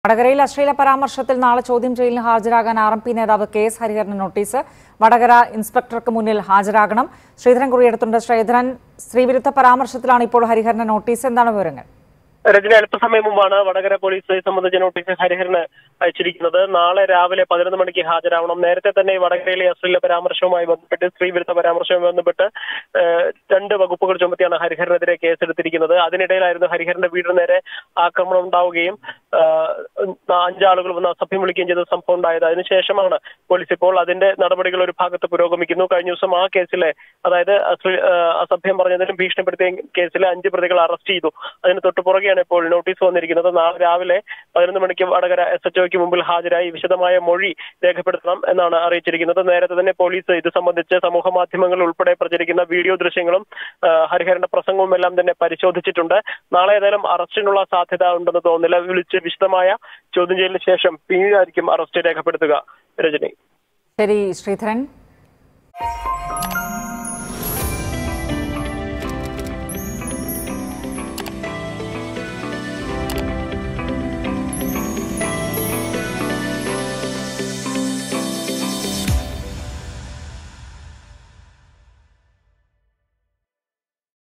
വടകരയിൽ അശ്ലീല പരാമർശത്തിൽ നാളെ ചോദ്യം ചെയ്യലിന് ഹാജരാകാൻ ആർ എം പി നേതാവ് കെ എസ് ഹരിഹരന് നോട്ടീസ് വടകര ഇൻസ്പെക്ടർക്ക് മുന്നിൽ ഹാജരാകണം ശ്രീധരൻ കുറിയെടുത്തുണ്ട് ശ്രീധരൻ സ്ത്രീവിരുദ്ധ പരാമർശത്തിലാണ് ഇപ്പോൾ ഹരിഹരന് നോട്ടീസ് എന്താണ് വിവരങ്ങൾ രജനി അല്പസമയം മുമ്പാണ് വടകര പോലീസ് ഇത് സംബന്ധിച്ച നോട്ടീസ് ഹരിഹരന് അയച്ചിരിക്കുന്നത് നാളെ രാവിലെ പതിനൊന്ന് മണിക്ക് ഹാജരാവണം നേരത്തെ തന്നെ വടകരയിലെ അശ്ലീല പരാമർശവുമായി ബന്ധപ്പെട്ട് സ്ത്രീവിരുദ്ധ പരാമർശവുമായി ബന്ധപ്പെട്ട് ഏഹ്, രണ്ട് വകുപ്പുകൾ ചുമത്തിയാണ് ഹരിഹരനെതിരെ കേസെടുത്തിരിക്കുന്നത് അതിനിടയിലായിരുന്നു ഹരിഹരന്റെ വീടിന് നേരെ ആക്രമണം ഉണ്ടാവുകയും ആഹ്, അഞ്ചാളുകൾ വന്ന് അസഭ്യം വിളിക്കുകയും ചെയ്ത സംഭവം ഉണ്ടായത് അതിനുശേഷമാണ് പോലീസ് ഇപ്പോൾ അതിന്റെ നടപടികൾ ഒരു ഭാഗത്ത് പുരോഗമിക്കുന്നു കഴിഞ്ഞ ദിവസം ആ കേസിലെ അതായത് അശ്ലീ- ആഹ്, അസഭ്യം പറഞ്ഞതിനും ഭീഷണിപ്പെടുത്തിയ കേസിലെ അഞ്ച് പ്രതികളെ അറസ്റ്റ് ചെയ്തു അതിന് തൊട്ടു പുറകെയാണ് ഇപ്പോൾ നോട്ടീസ് വന്നിരിക്കുന്നത് നാളെ രാവിലെ പതിനൊന്ന് മണിക്ക് വടകര എസ് എച്ച് ഒക്ക് മുമ്പിൽ ഹാജരായി വിശദമായ മൊഴി രേഖപ്പെടുത്തണം എന്നാണ് അറിയിച്ചിരിക്കുന്നത് നേരത്തെ തന്നെ പോലീസ് ഇത് സംബന്ധിച്ച് സമൂഹ മാധ്യമങ്ങളിൽ ഉൾപ്പെടെ പ്രചരിക്കുന്ന വീഡിയോ ദൃശ്യങ്ങളും ആഹ്, ഹരിഹരന്റെ പ്രസംഗവും എല്ലാം തന്നെ പരിശോധിച്ചിട്ടുണ്ട് നാളെ ഏതായാലും അറസ്റ്റിനുള്ള സാധ്യത ഉണ്ടെന്ന് തോന്നുന്നില്ല വിളിച്ച് വിശദമായ ചോദ്യം ചെയ്യലിന് ശേഷം പിന്നീടായിരിക്കും അറസ്റ്റ് രേഖപ്പെടുത്തുക രജനി ശരി ശ്രീധരൻ